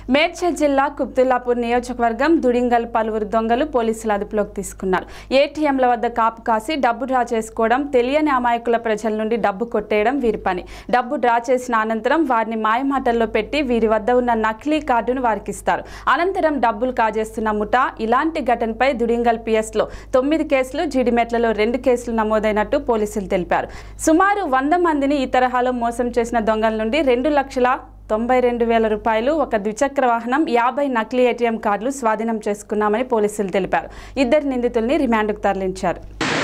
మేడ్చల్ జిల్లా కుబ్దుల్లాపూర్ నియోజకవర్గం దుడింగల్ పలువురు దొంగలు పోలీసుల అదుపులోకి తీసుకున్నారు ఏటీఎంల వద్ద కాపు కాసి డబ్బు డ్రా చేసుకోవడం తెలియని అమాయకుల ప్రజల నుండి డబ్బు కొట్టేయడం వీరి పని డబ్బు డ్రా చేసిన అనంతరం వారిని మాయమాటల్లో పెట్టి వీరి వద్ద ఉన్న నకిలీ కార్డును వారికి ఇస్తారు అనంతరం డబ్బులు కాజేస్తున్న ముఠా ఇలాంటి ఘటనపై దుడింగల్ పిఎస్లో తొమ్మిది కేసులు జీడిమెట్లలో రెండు కేసులు నమోదైనట్టు పోలీసులు తెలిపారు సుమారు వంద మందిని ఈ తరహాలో మోసం చేసిన దొంగల నుండి రెండు లక్షల తొంభై రెండు వేల రూపాయలు ఒక ద్విచక్ర వాహనం యాభై నకిలీ ఏటీఎం కార్డులు స్వాధీనం చేసుకున్నామని పోలీసులు తెలిపారు ఇద్దరు నిందితుల్ని రిమాండ్కు తరలించారు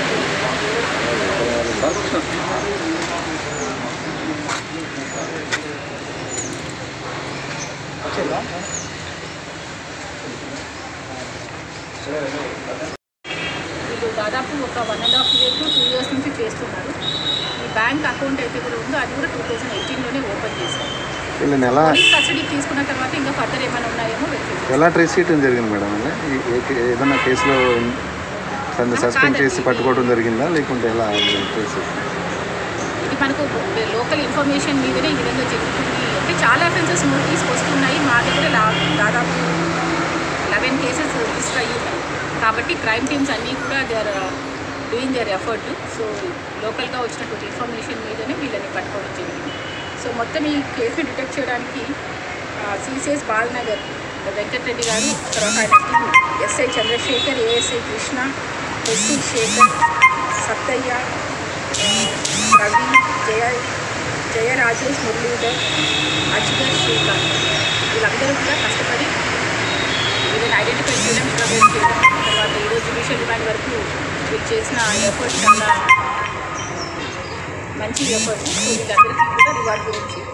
వీళ్ళు దాదాపు ఒక one and half year to two years నుంచి చేస్తున్నారు ఈ బ్యాంక్ అకౌంట్ అయితే కూడా ఉందో అది కూడా టూ థౌజండ్ ఎయిటీన్లోనే ఓపెన్ చేశారు వీళ్ళని ఎలా పోలీస్ కస్టడీకి తీసుకున్న తర్వాత ఇంకా ఫర్దర్ ఏమైనా ఉన్నాయేమో వెరిఫై చేస్తాం ఎలా ట్రేస్ చేయడం జరిగింది మేడం అంటే ఈ- ఏ కే- ఏదైనా కేసులో తను సస్పెండ్ చేసి పట్టుకోవడం జరిగిందా లేకుంటే ఎలా ట్రేస్ చేసింది? ఇది మనకు లోకల్ ఇన్ఫర్మేషన్ మీదనే ఈ విధంగా జరుగుతుంది అంటే చాలా అఫెన్సెస్ నోటీస్కి వస్తున్నాయి మా దగ్గర లా- దాదాపు లెవెన్ కేసెస్ రిజిస్టర్ అయ్యి ఉన్నాయి కాబట్టి క్రైమ్ టీమ్స్ అన్నీ కూడా they are doing their effort so లోకల్గా వచ్చినటువంటి ఇన్ఫర్మేషన్ మీదనే వీళ్ళని పట్టుకోవడం జరిగింది సో మొత్తం ఈ కేసుని డిటెక్ట్ చేయడానికి సిసిఎస్ బాలనగర్ వెంకటరెడ్డి గారు తర్వాత ఆయన team SI Chandrasekhar ASI Krishna SC Sekhar Sattaiah Ravi Jaya Jaya Rajesh Muralidhar Asghar Srikanth వీళ్ళందరూ కూడా కష్టపడి వీళ్ళని ఐడెంటిఫై చేయడం ప్రొవైడ్ చేయడం తర్వాత ఈరోజు జ్యుడిషియల్ రిమాండ్ వరకు వీళ్ళు చేసిన ఎఫర్ట్ చాలా మంచి ఎఫర్ట్ సో వీళ్ళందరికీ కూడా రివార్డ్ గురించి